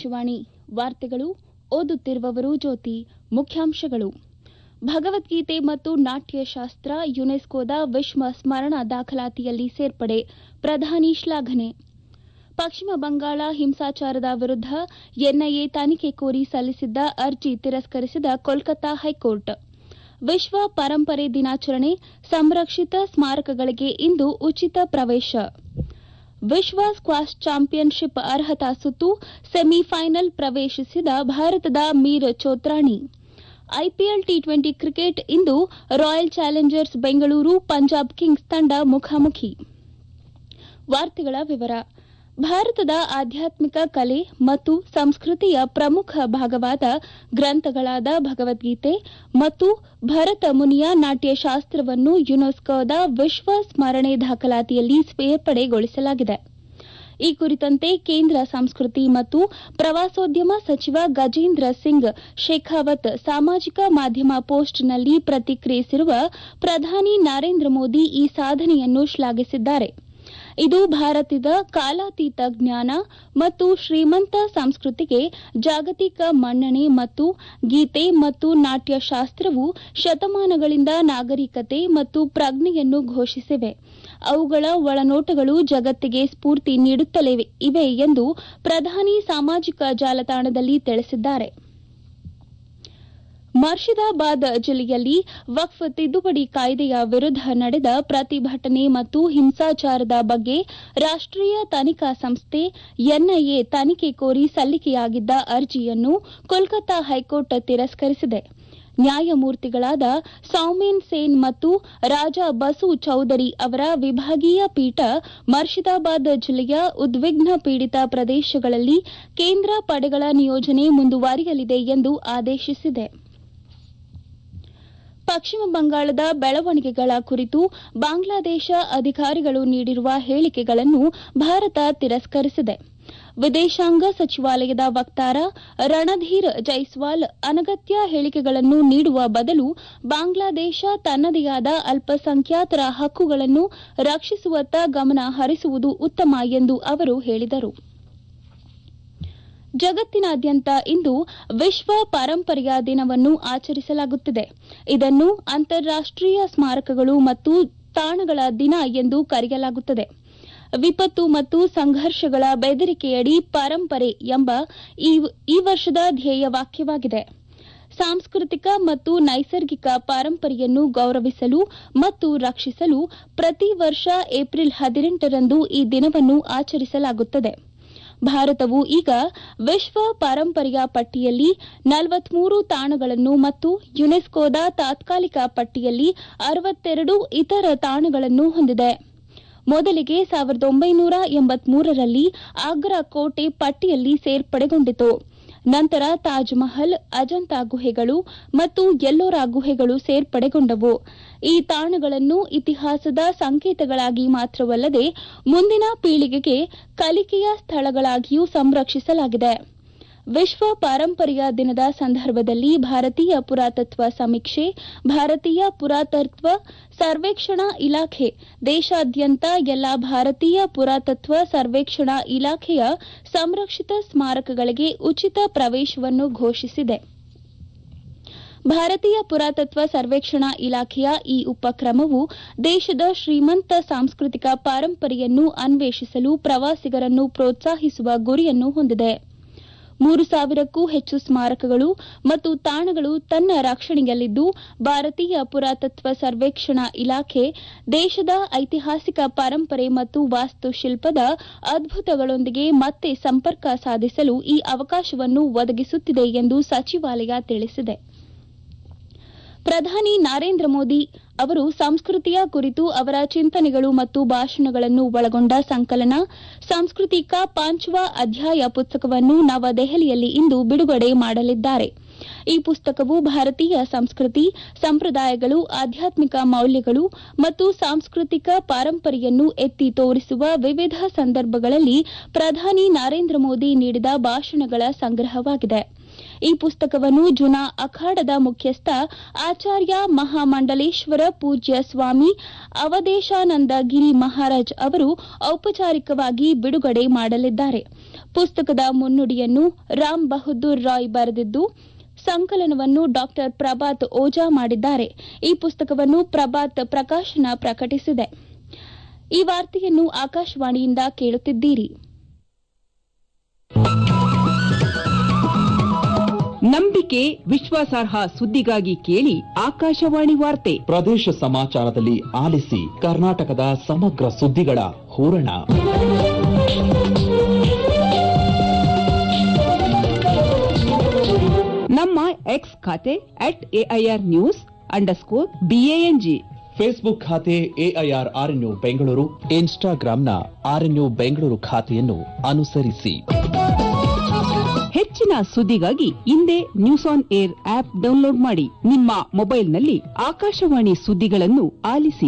ಆಕಾಶವಾಣಿ ವಾರ್ತೆಗಳು ಓದುತ್ತಿರುವವರು ಜ್ಯೋತಿ ಮುಖ್ಯಾಂಶಗಳು ಭಗವದ್ಗೀತೆ ಮತ್ತು ನಾಟ್ಯಶಾಸ್ತ್ರ ಯುನೆಸ್ಕೋದ ವಿಶ್ವ ಸ್ಮರಣ ದಾಖಲಾತಿಯಲ್ಲಿ ಸೇರ್ಪಡೆ ಪ್ರಧಾನಿ ಶ್ಲಾಘನೆ ಪಶ್ಚಿಮ ಬಂಗಾಳ ಹಿಂಸಾಚಾರದ ವಿರುದ್ಧ ಎನ್ಐಎ ತನಿಖೆ ಕೋರಿ ಸಲ್ಲಿಸಿದ್ದ ಅರ್ಜಿ ತಿರಸ್ಕರಿಸಿದ ಕೋಲ್ಕತಾ ಹೈಕೋರ್ಟ್ ವಿಶ್ವ ಪರಂಪರೆ ದಿನಾಚರಣೆ ಸಂರಕ್ಷಿತ ಸ್ಮಾರಕಗಳಿಗೆ ಇಂದು ಉಚಿತ ಪ್ರವೇಶ ವಿಶ್ವ ಸ್ಕ್ವಾಷ್ ಚಾಂಪಿಯನ್ಶಿಪ್ ಅರ್ಹತಾ ಸುತ್ತು ಸೆಮಿಫೈನಲ್ ಪ್ರವೇಶಿಸಿದ ಭಾರತದ Mir Chotrani IPL T twenty cricket ಇಂದು Royal Challengers Bengaluru Punjab Kings ತಂಡ ಮುಖಾಮುಖಿ ವಾರ್ತೆಗಳ ವಿವರ ಭಾರತದ ಆಧ್ಯಾತ್ಮಿಕ ಕಲೆ ಮತ್ತು ಸಂಸ್ಕೃತಿಯ ಪ್ರಮುಖ ಭಾಗವಾದ ಗ್ರಂಥಗಳಾದ ಭಗವದ್ಗೀತೆ ಮತ್ತು ಭರತ ಮುನಿಯ ನಾಟ್ಯಶಾಸ್ತ್ರವನ್ನು ಯುನೆಸ್ಕೋದ ವಿಶ್ವ ಸ್ಮರಣೆ ದಾಖಲಾತಿಯಲ್ಲಿ ಸೇರ್ಪಡೆಗೊಳಿಸಲಾಗಿದೆ ಈ ಕುರಿತಂತೆ ಕೇಂದ್ರ ಸಂಸ್ಕೃತಿ ಮತ್ತು ಪ್ರವಾಸೋದ್ಯಮ ಸಚಿವ ಗಜೇಂದ್ರ ಸಿಂಗ್ ಶೇಖಾವತ್ ಸಾಮಾಜಿಕ ಮಾಧ್ಯಮ ಪೋಸ್ಟ್ನಲ್ಲಿ ಪ್ರತಿಕ್ರಿಯಿಸಿರುವ ಪ್ರಧಾನಿ ನರೇಂದ್ರ ಮೋದಿ ಈ ಸಾಧನೆಯನ್ನು ಶ್ಲಾಘಿಸಿದ್ದಾರೆ ಇದು ಭಾರತದ ಕಾಲಾತೀತ ಜ್ಞಾನ ಮತ್ತು ಶ್ರೀಮಂತ ಸಂಸ್ಕೃತಿಗೆ ಜಾಗತಿಕ ಮನ್ನಣೆ ಮತ್ತು ಗೀತೆ ಮತ್ತು ನಾಟ್ಯಶಾಸ್ತ್ರವು ಶತಮಾನಗಳಿಂದ ನಾಗರಿಕತೆ ಮತ್ತು ಪ್ರಜ್ಞೆಯನ್ನು ಘೋಷಿಸಿವೆ ಅವುಗಳ ಒಳನೋಟಗಳು ಜಗತ್ತಿಗೆ ಸ್ಫೂರ್ತಿ ನೀಡುತ್ತಲೇ ಇವೆ ಎಂದು ಪ್ರಧಾನಿ ಸಾಮಾಜಿಕ ಜಾಲತಾಣದಲ್ಲಿ ತಿಳಿಸಿದ್ದಾರೆ ಮರ್ಷಿದಾಬಾದ್ ಜಿಲ್ಲೆಯಲ್ಲಿ ವಕ್ಫ್ ತಿದ್ದುಪಡಿ ಕಾಯ್ದೆಯ ವಿರುದ್ಧ ನಡೆದ ಪ್ರತಿಭಟನೆ ಮತ್ತು ಹಿಂಸಾಚಾರದ ಬಗ್ಗೆ ರಾಷ್ಟೀಯ ತನಿಖಾ ಸಂಸ್ಥೆ ಎನ್ಐಎ ತನಿಖೆ ಕೋರಿ ಸಲ್ಲಿಕೆಯಾಗಿದ್ದ ಅರ್ಜಿಯನ್ನು ಕೋಲ್ಕತಾ ಹೈಕೋರ್ಟ್ ತಿರಸ್ಕರಿಸಿದೆ ನ್ಯಾಯಮೂರ್ತಿಗಳಾದ ಸೌಮೇನ್ ಸೇನ್ ಮತ್ತು ರಾಜಾ ಬಸು ಚೌಧರಿ ಅವರ ವಿಭಾಗೀಯ ಪೀಠ ಮರ್ಷಿದಾಬಾದ್ ಜಿಲ್ಲೆಯ ಉದ್ವಿಗ್ನ ಪೀಡಿತ ಪ್ರದೇಶಗಳಲ್ಲಿ ಕೇಂದ್ರ ಪಡೆಗಳ ನಿಯೋಜನೆ ಮುಂದುವರಿಯಲಿದೆ ಎಂದು ಆದೇಶಿಸಿದೆ ಪಶ್ಚಿಮ ಬಂಗಾಳದ ಬೆಳವಣಿಗೆಗಳ ಕುರಿತು ಬಾಂಗ್ಲಾದೇಶ ಅಧಿಕಾರಿಗಳು ನೀಡಿರುವ ಹೇಳಿಕೆಗಳನ್ನು ಭಾರತ ತಿರಸ್ಕರಿಸಿದೆ ವಿದೇಶಾಂಗ ಸಚಿವಾಲಯದ ವಕ್ತಾರ ರಣಧೀರ್ ಜೈಸ್ವಾಲ್ ಅನಗತ್ಯ ಹೇಳಿಕೆಗಳನ್ನು ನೀಡುವ ಬದಲು ಬಾಂಗ್ಲಾದೇಶ ತನ್ನದೇ ಆದ ಅಲ್ಪಸಂಖ್ಯಾತರ ಹಕ್ಕುಗಳನ್ನು ರಕ್ಷಿಸುವತ್ತ ಗಮನ ಹರಿಸುವುದು ಉತ್ತಮ ಎಂದು ಅವರು ಹೇಳಿದರು ಜಗತ್ತಿನಾದ್ಯಂತ ಇಂದು ವಿಶ್ವ ಪಾರಂಪರ್ಯ ದಿನವನ್ನು ಆಚರಿಸಲಾಗುತ್ತಿದೆ ಇದನ್ನು ಅಂತಾರಾಷ್ಟೀಯ ಸ್ಮಾರಕಗಳು ಮತ್ತು ತಾಣಗಳ ದಿನ ಎಂದು ಕರೆಯಲಾಗುತ್ತದೆ ವಿಪತ್ತು ಮತ್ತು ಸಂಘರ್ಷಗಳ ಬೆದರಿಕೆಯಡಿ ಪರಂಪರೆ ಎಂಬ ಈ ವರ್ಷದ ಧ್ಯೇಯ ವಾಕ್ಯವಾಗಿದೆ ಸಾಂಸ್ಕೃತಿಕ ಮತ್ತು ನೈಸರ್ಗಿಕ ಪಾರಂಪರೆಯನ್ನು ಗೌರವಿಸಲು ಮತ್ತು ರಕ್ಷಿಸಲು ಪ್ರತಿ ವರ್ಷ ಏಪ್ರಿಲ್ ಹದಿನೆಂಟರಂದು ಈ ದಿನವನ್ನು ಆಚರಿಸಲಾಗುತ್ತದೆ ಭಾರತವು ಈಗ ವಿಶ್ವ ಪಾರಂಪರ್ಯ ಪಟ್ಟಿಯಲ್ಲಿ ನಲವತ್ಮೂರು ತಾಣಗಳನ್ನು ಮತ್ತು ಯುನೆಸ್ಕೋದ ತಾತ್ಕಾಲಿಕ ಪಟ್ಟಿಯಲ್ಲಿ ಅರವತ್ತೆರಡು ಇತರ ತಾಣಗಳನ್ನು ಹೊಂದಿದೆ ಮೊದಲಿಗೆ ಸಾವಿರದ ಒಂಬೈನೂರ ಎಂಬತ್ಮೂರರಲ್ಲಿ ಆಗ್ರಾ ಕೋಟೆ ಪಟ್ಟಿಯಲ್ಲಿ ಸೇರ್ಪಡೆಗೊಂಡಿತು ನಂತರ ತಾಜ್ ಮಹಲ್ ಅಜಂತಾ ಗುಹೆಗಳು ಮತ್ತು ಎಲ್ಲೋರಾ ಗುಹೆಗಳು ಸೇರ್ಪಡೆಗೊಂಡವು ಈ ತಾಣಗಳನ್ನು ಇತಿಹಾಸದ ಸಂಕೇತಗಳಾಗಿ ಮಾತ್ರವಲ್ಲದೆ ಮುಂದಿನ ಪೀಳಿಗೆಗೆ ಕಲಿಕೆಯ ಸ್ಥಳಗಳಾಗಿಯೂ ಸಂರಕ್ಷಿಸಲಾಗಿದೆ ವಿಶ್ವ ಪಾರಂಪರ್ಯ ದಿನದ ಸಂದರ್ಭದಲ್ಲಿ ಭಾರತೀಯ ಪುರಾತತ್ವ ಸಮೀಕ್ಷೆ ಭಾರತೀಯ ಪುರಾತತ್ವ ಸರ್ವೇಕ್ಷಣಾ ಇಲಾಖೆ ದೇಶಾದ್ಯಂತ ಎಲ್ಲಾ ಭಾರತೀಯ ಪುರಾತತ್ವ ಸರ್ವೇಕ್ಷಣಾ ಇಲಾಖೆಯ ಸಂರಕ್ಷಿತ ಸ್ಮಾರಕಗಳಿಗೆ ಉಚಿತ ಪ್ರವೇಶವನ್ನು ಘೋಷಿಸಿದೆ ಭಾರತೀಯ ಪುರಾತತ್ವ ಸರ್ವೇಕ್ಷಣಾ ಇಲಾಖೆಯ ಈ ಉಪಕ್ರಮವು ದೇಶದ ಶ್ರೀಮಂತ ಸಾಂಸ್ಕೃತಿಕ ಪಾರಂಪರೆಯನ್ನು ಅನ್ವೇಷಿಸಲು ಪ್ರವಾಸಿಗರನ್ನು ಪ್ರೋತ್ಸಾಹಿಸುವ ಗುರಿಯನ್ನು ಹೊಂದಿದೆ ಮೂರು ಸಾವಿರಕ್ಕೂ ಹೆಚ್ಚು ಸ್ಮಾರಕಗಳು ಮತ್ತು ತಾಣಗಳು ತನ್ನ ರಕ್ಷಣೆಯಲ್ಲಿದ್ದು ಭಾರತೀಯ ಪುರಾತತ್ವ ಸರ್ವೇಕ್ಷಣಾ ಇಲಾಖೆ ದೇಶದ ಐತಿಹಾಸಿಕ ಪರಂಪರೆ ಮತ್ತು ವಾಸ್ತುಶಿಲ್ಪದ ಅದ್ಭುತಗಳೊಂದಿಗೆ ಮತ್ತೆ ಸಂಪರ್ಕ ಸಾಧಿಸಲು ಈ ಅವಕಾಶವನ್ನು ಒದಗಿಸುತ್ತಿದೆ ಎಂದು ಸಚಿವಾಲಯ ತಿಳಿಸಿದೆ ಪ್ರಧಾನಿ ನರೇಂದ್ರ ಮೋದಿ ಅವರು ಸಂಸ್ಕೃತಿಯ ಕುರಿತು ಅವರ ಚಿಂತನೆಗಳು ಮತ್ತು ಭಾಷಣಗಳನ್ನು ಒಳಗೊಂಡ ಸಂಕಲನ ಸಾಂಸ್ಕೃತಿಕ ಪಾಂಚವ ಅಧ್ಯಾಯ ಪುಸ್ತಕವನ್ನು ನವದೆಹಲಿಯಲ್ಲಿ ಇಂದು ಬಿಡುಗಡೆ ಮಾಡಲಿದ್ದಾರೆ ಈ ಪುಸ್ತಕವು ಭಾರತೀಯ ಸಂಸ್ಕೃತಿ ಸಂಪ್ರದಾಯಗಳು ಆಧ್ಯಾತ್ಮಿಕ ಮೌಲ್ಯಗಳು ಮತ್ತು ಸಾಂಸ್ಕೃತಿಕ ಪಾರಂಪರೆಯನ್ನು ಎತ್ತಿ ತೋರಿಸುವ ವಿವಿಧ ಸಂದರ್ಭಗಳಲ್ಲಿ ಪ್ರಧಾನಿ ನರೇಂದ್ರ ಮೋದಿ ನೀಡಿದ ಭಾಷಣಗಳ ಸಂಗ್ರಹವಾಗಿದೆ ಈ ಪುಸ್ತಕವನ್ನು ಜುನಾ ಅಖಾಡದ ಮುಖ್ಯಸ್ಥ ಆಚಾರ್ಯ ಮಹಾಮಂಡಲೇಶ್ವರ ಪೂಜ್ಯ ಸ್ವಾಮಿ ಅವಧೇಶಾನಂದ ಗಿರಿ ಮಹಾರಾಜ್ ಅವರು ಔಪಚಾರಿಕವಾಗಿ ಬಿಡುಗಡೆ ಮಾಡಲಿದ್ದಾರೆ ಪುಸ್ತಕದ ಮುನ್ನುಡಿಯನ್ನು ರಾಮ್ ಬಹದ್ದೂರ್ ರಾಯ್ ಬರೆದಿದ್ದು ಸಂಕಲನವನ್ನು ಡಾಕ್ಟರ್ ಪ್ರಭಾತ್ ಓಜಾ ಮಾಡಿದ್ದಾರೆ ಈ ಪುಸ್ತಕವನ್ನು ಪ್ರಭಾತ್ ಪ್ರಕಾಶನ ಪ್ರಕಟಿಸಿದೆ ಈ ವಾರ್ತೆಯನ್ನು ಆಕಾಶವಾಣಿಯಿಂದ ಕೇಳುತ್ತಿದ್ದೀರಿ ನಂಬಿಕೆ ವಿಶ್ವಾಸಾರ್ಹ ಸುದ್ದಿಗಾಗಿ ಕೇಳಿ ಆಕಾಶವಾಣಿ ವಾರ್ತೆ ಪ್ರದೇಶ ಸಮಾಚಾರದಲ್ಲಿ ಆಲಿಸಿ ಕರ್ನಾಟಕದ ಸಮಗ್ರ ಸುದ್ದಿಗಳ ಹೂರಣ ನಮ್ಮ ಎಕ್ಸ್ ಖಾತೆ at AIR news underscore BANG Facebook ಖಾತೆ ಎಐಆರ್ ಆರ್ಎನ್ಯು ಬೆಂಗಳೂರು ಇನ್ಸ್ಟಾಗ್ರಾಂನ ಆರ್ಎನ್ಯು ಬೆಂಗಳೂರು ಖಾತೆಯನ್ನು ಅನುಸರಿಸಿ ಹೆಚ್ಚಿನ ಸುದ್ದಿಗಾಗಿ ಹಿಂದೆ news on air app download ಮಾಡಿ ನಿಮ್ಮ ಮೊಬೈಲ್ನಲ್ಲಿ ಆಕಾಶವಾಣಿ ಸುದ್ದಿಗಳನ್ನು ಆಲಿಸಿ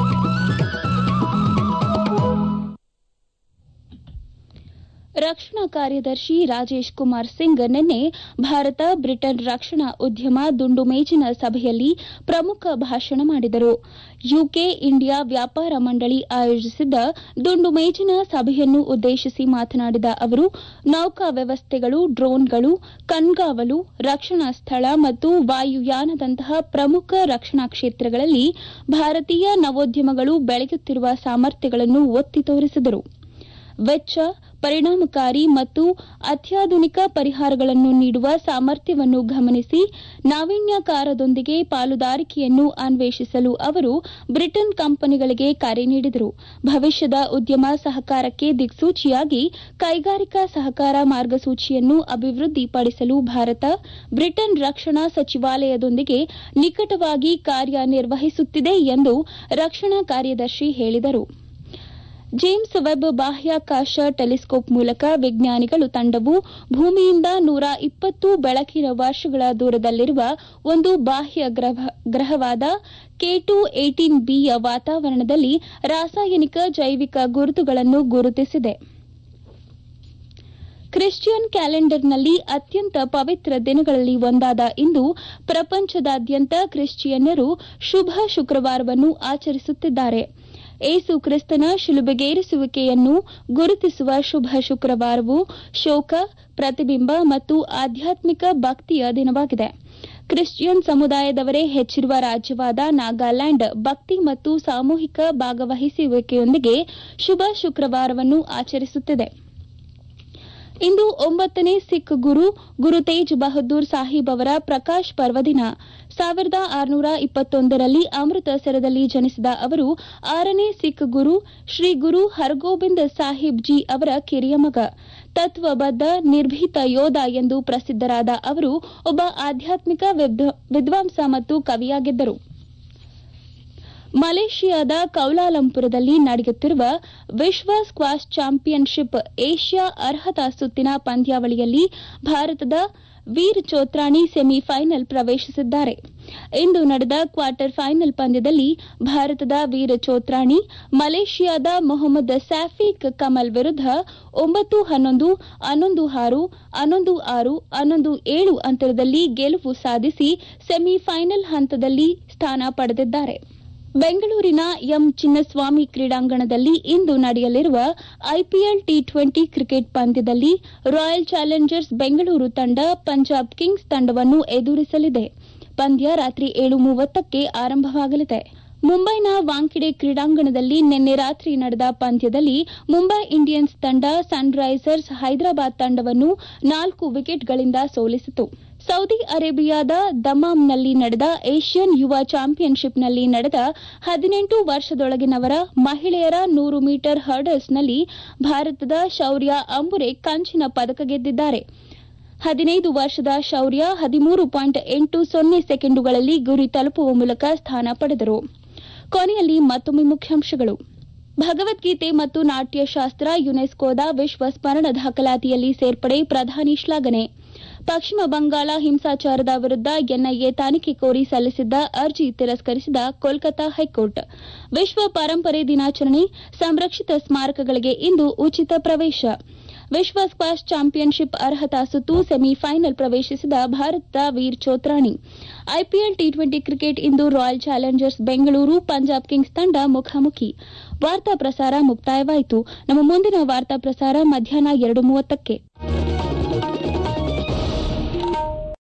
ರಕ್ಷಣಾ ಕಾರ್ಯದರ್ಶಿ ರಾಜೇಶ್ ಕುಮಾರ್ ಸಿಂಗ್ ನಿನ್ನೆ ಭಾರತ ಬ್ರಿಟನ್ ರಕ್ಷಣಾ ಉದ್ಯಮ ದುಂಡು ಮೇಜಿನ ಸಭೆಯಲ್ಲಿ ಪ್ರಮುಖ ಭಾಷಣ ಮಾಡಿದರು ಯುಕೆ ಇಂಡಿಯಾ ವ್ಯಾಪಾರ ಮಂಡಳಿ ಆಯೋಜಿಸಿದ್ದ ದುಂಡು ಮೇಜಿನ ಸಭೆಯನ್ನು ಉದ್ದೇಶಿಸಿ ಮಾತನಾಡಿದ ಅವರು ನೌಕಾ ವ್ಯವಸ್ಥೆಗಳು ಡ್ರೋನ್ಗಳು ಕಣ್ಗಾವಲು ರಕ್ಷಣಾ ಸ್ಥಳ ಮತ್ತು ವಾಯುಯಾನದಂತಹ ಪ್ರಮುಖ ರಕ್ಷಣಾ ಕ್ಷೇತ್ರಗಳಲ್ಲಿ ಭಾರತೀಯ ನವೋದ್ಯಮಗಳು ಬೆಳೆಯುತ್ತಿರುವ ಸಾಮರ್ಥ್ಯಗಳನ್ನು ಒತ್ತಿ ತೋರಿಸಿದರು ವೆಚ್ಚ ಪರಿಣಾಮಕಾರಿ ಮತ್ತು ಅತ್ಯಾಧುನಿಕ ಪರಿಹಾರಗಳನ್ನು ನೀಡುವ ಸಾಮರ್ಥ್ಯವನ್ನು ಗಮನಿಸಿ ನಾವೀನ್ಯಕಾರದೊಂದಿಗೆ ಪಾಲುದಾರಿಕೆಯನ್ನು ಅನ್ವೇಷಿಸಲು ಅವರು ಬ್ರಿಟನ್ ಕಂಪನಿಗಳಿಗೆ ಕರೆ ನೀಡಿದರು ಭವಿಷ್ಯದ ಉದ್ಯಮ ಸಹಕಾರಕ್ಕೆ ದಿಕ್ಸೂಚಿಯಾಗಿ ಕೈಗಾರಿಕಾ ಸಹಕಾರ ಮಾರ್ಗಸೂಚಿಯನ್ನು ಅಭಿವೃದ್ಧಿಪಡಿಸಲು ಭಾರತ ಬ್ರಿಟನ್ ರಕ್ಷಣಾ ಸಚಿವಾಲಯದೊಂದಿಗೆ ನಿಕಟವಾಗಿ ಕಾರ್ಯನಿರ್ವಹಿಸುತ್ತಿದೆ ಎಂದು ರಕ್ಷಣಾ ಕಾರ್ಯದರ್ಶಿ ಹೇಳಿದರು ಜೇಮ್ಸ್ ವೆಬ್ ಬಾಹ್ಯಾಕಾಶ ಟೆಲಿಸ್ಕೋಪ್ ಮೂಲಕ ವಿಜ್ಞಾನಿಗಳು ತಂಡವು ಭೂಮಿಯಿಂದ ನೂರ ಇಪ್ಪತ್ತು ಬೆಳಕಿನ ವರ್ಷಗಳ ದೂರದಲ್ಲಿರುವ ಒಂದು ಬಾಹ್ಯ ಗ್ರಹವಾದ ಕೆ ಟು ಏಟೀನ್ ಬಿಯ ವಾತಾವರಣದಲ್ಲಿ ರಾಸಾಯನಿಕ ಜೈವಿಕ ಗುರುತುಗಳನ್ನು ಗುರುತಿಸಿದೆ ಕ್ರಿಶ್ಚಿಯನ್ ಕ್ಯಾಲೆಂಡರ್ನಲ್ಲಿ ಅತ್ಯಂತ ಪವಿತ್ರ ದಿನಗಳಲ್ಲಿ ಒಂದಾದ ಇಂದು ಪ್ರಪಂಚದಾದ್ಯಂತ ಕ್ರಿಶ್ಚಿಯನ್ನರು ಶುಭ ಶುಕ್ರವಾರವನ್ನು ಆಚರಿಸುತ್ತಿದ್ದಾರೆ ಏಸು ಕ್ರಿಸ್ತನ ಶಿಲುಬೆಗೇರಿಸುವಿಕೆಯನ್ನು ಗುರುತಿಸುವ ಶುಭ ಶುಕ್ರವಾರವು ಶೋಕ ಪ್ರತಿಬಿಂಬ ಮತ್ತು ಆಧ್ಯಾತ್ಮಿಕ ಭಕ್ತಿಯ ದಿನವಾಗಿದೆ ಕ್ರಿಶ್ಚಿಯನ್ ಸಮುದಾಯದವರೇ ಹೆಚ್ಚಿರುವ ರಾಜ್ಯವಾದ ನಾಗಾಲ್ಯಾಂಡ್ ಭಕ್ತಿ ಮತ್ತು ಸಾಮೂಹಿಕ ಭಾಗವಹಿಸುವಿಕೆಯೊಂದಿಗೆ ಶುಭ ಶುಕ್ರವಾರವನ್ನು ಆಚರಿಸುತ್ತಿದೆ ಇಂದು ಒಂಬತ್ತನೇ ಸಿಖ್ ಗುರು ಗುರು ತೇಜ್ ಬಹದ್ದೂರ್ ಸಾಹಿಬ್ ಅವರ ಪ್ರಕಾಶ್ ಪರ್ವದಿನ ಸಾವಿರದ ಆರುನೂರ ಇಪ್ಪತ್ತೊಂದರಲ್ಲಿ ಅಮೃತಸರದಲ್ಲಿ ಜನಿಸಿದ ಅವರು ಆರನೇ ಸಿಖ್ ಗುರು ಶ್ರೀ ಗುರು ಹರಗೋಬಿಂದ್ ಸಾಹಿಬ್ ಜಿ ಅವರ ಕಿರಿಯ ಮಗ ತತ್ವಬದ್ಧ ನಿರ್ಭೀತ ಯೋಧ ಎಂದು ಪ್ರಸಿದ್ದರಾದ ಅವರು ಒಬ್ಬ ಆಧ್ಯಾತ್ಮಿಕ ವಿದ್ವಾಂಸ ಮತ್ತು ಕವಿಯಾಗಿದ್ದರು ಮಲೇಷಿಯಾದ ಕೌಲಾಲಂಪುರದಲ್ಲಿ ನಡೆಯುತ್ತಿರುವ ವಿಶ್ವ ಸ್ಕ್ವಾಷ್ ಚಾಂಪಿಯನ್ಶಿಪ್ ಏಷ್ಯಾ ಅರ್ಹತಾ ಸುತ್ತಿನ ಪಂದ್ಯಾವಳಿಯಲ್ಲಿ ಭಾರತದ ವೀರ್ ಚೋತ್ರಾಣಿ ಸೆಮಿಫೈನಲ್ ಪ್ರವೇಶಿಸಿದ್ದಾರೆ ಇಂದು ನಡೆದ ಕ್ವಾರ್ಟರ್ ಫೈನಲ್ ಪಂದ್ಯದಲ್ಲಿ ಭಾರತದ ವೀರ್ ಚೋತ್ರಾಣಿ ಮಲೇಷಿಯಾದ ಮೊಹಮ್ಮದ್ ಸ್ಯಾಫಿಕ್ ಕಮಲ್ ವಿರುದ್ಧ ಒಂಬತ್ತು ಹನ್ನೊಂದು ಹನ್ನೊಂದು ಆರು ಹನ್ನೊಂದು ಆರು ಹನ್ನೊಂದು ಏಳು ಅಂತರದಲ್ಲಿ ಗೆಲುವು ಸಾಧಿಸಿ ಸೆಮಿಫೈನಲ್ ಹಂತದಲ್ಲಿ ಸ್ಥಾನ ಪಡೆದಿದ್ದಾರೆ ಬೆಂಗಳೂರಿನ ಎಂ ಚಿನ್ನಸ್ವಾಮಿ ಕ್ರೀಡಾಂಗಣದಲ್ಲಿ ಇಂದು ನಡೆಯಲಿರುವ ಐಪಿಎಲ್ ಟಿ ಟ್ವೆಂಟಿ ಕ್ರಿಕೆಟ್ ಪಂದ್ಯದಲ್ಲಿ ರಾಯಲ್ ಚಾಲೆಂಜರ್ಸ್ ಬೆಂಗಳೂರು ತಂಡ ಪಂಜಾಬ್ ಕಿಂಗ್ಸ್ ತಂಡವನ್ನು ಎದುರಿಸಲಿದೆ ಪಂದ್ಯ ರಾತ್ರಿ ಏಳು ಮೂವತ್ತಕ್ಕೆ ಆರಂಭವಾಗಲಿದೆ ಮುಂಬೈನ ವಾಂಖೆಡೆ ಕ್ರೀಡಾಂಗಣದಲ್ಲಿ ನಿನ್ನೆ ರಾತ್ರಿ ನಡೆದ ಪಂದ್ಯದಲ್ಲಿ ಮುಂಬೈ ಇಂಡಿಯನ್ಸ್ ತಂಡ ಸನ್ರೈಸರ್ಸ್ ಹೈದರಾಬಾದ್ ತಂಡವನ್ನು ನಾಲ್ಕು ವಿಕೆಟ್ಗಳಿಂದ ಸೋಲಿಸಿತು ಸೌದಿ ಅರೇಬಿಯಾದ ದಮಾಮ್ನಲ್ಲಿ ನಡೆದ ಏಷ್ಯನ್ ಯುವ ಚಾಂಪಿಯನ್ಶಿಪ್ನಲ್ಲಿ ನಡೆದ ಹದಿನೆಂಟು ವರ್ಷದೊಳಗಿನವರ ಮಹಿಳೆಯರ ನೂರು ಮೀಟರ್ ಹರ್ಡಲ್ಸ್ನಲ್ಲಿ ಭಾರತದ ಶೌರ್ಯ ಅಂಬುರೆ ಕಂಚಿನ ಪದಕ ಗೆದ್ದಿದ್ದಾರೆ ಹದಿನೈದು ವರ್ಷದ ಶೌರ್ಯ ಹದಿಮೂರು ಪಾಯಿಂಟ್ ಎಂಟು ಸೊನ್ನೆ ಸೆಕೆಂಡುಗಳಲ್ಲಿ ಗುರಿ ತಲುಪುವ ಮೂಲಕ ಸ್ಥಾನ ಪಡೆದರು ಕೊನೆಯಲ್ಲಿ ಮತ್ತೊಮ್ಮೆ ಮುಖ್ಯಾಂಶಗಳು ಭಗವದ್ಗೀತೆ ಮತ್ತು ನಾಟ್ಯಶಾಸ್ತ್ರ ಯುನೆಸ್ಕೋದ ವಿಶ್ವ ಸ್ಮರಣ ದಾಖಲಾತಿಯಲ್ಲಿ ಸೇರ್ಪಡೆ ಪ್ರಧಾನಿ ಶ್ಲಾಘನೆ ಪಶ್ಚಿಮ ಬಂಗಾಳ ಹಿಂಸಾಚಾರದ ವಿರುದ್ಧ ಎನ್ಐಎ ತನಿಖೆ ಕೋರಿ ಸಲ್ಲಿಸಿದ್ದ ಅರ್ಜಿ ತಿರಸ್ಕರಿಸಿದ ಕೋಲ್ಕತಾ ಹೈಕೋರ್ಟ್ ವಿಶ್ವ ಪರಂಪರೆ ದಿನಾಚರಣೆ ಸಂರಕ್ಷಿತ ಸ್ಮಾರಕಗಳಿಗೆ ಇಂದು ಉಚಿತ ಪ್ರವೇಶ ವಿಶ್ವ ಸ್ಕ್ವಾಷ್ ಚಾಂಪಿಯನ್ಶಿಪ್ ಅರ್ಹತಾ ಸುತ್ತು ಸೆಮಿಫೈನಲ್ ಪ್ರವೇಶಿಸಿದ ಭಾರತದ Veer Chotrani IPL T twenty cricket ಇಂದು Royal Challengers Bengaluru Punjab Kings ತಂಡ ಮುಖಾಮುಖಿ ವಾರ್ತಾ ಪ್ರಸಾರ ಮುಕ್ತಾಯವಾಯಿತು ನಮ್ಮ ಮುಂದಿನ ವಾರ್ತಾ ಪ್ರಸಾರ ಮಧ್ಯಾಹ್ನ ಎರಡು ಮೂವತ್ತಕ್ಕೆ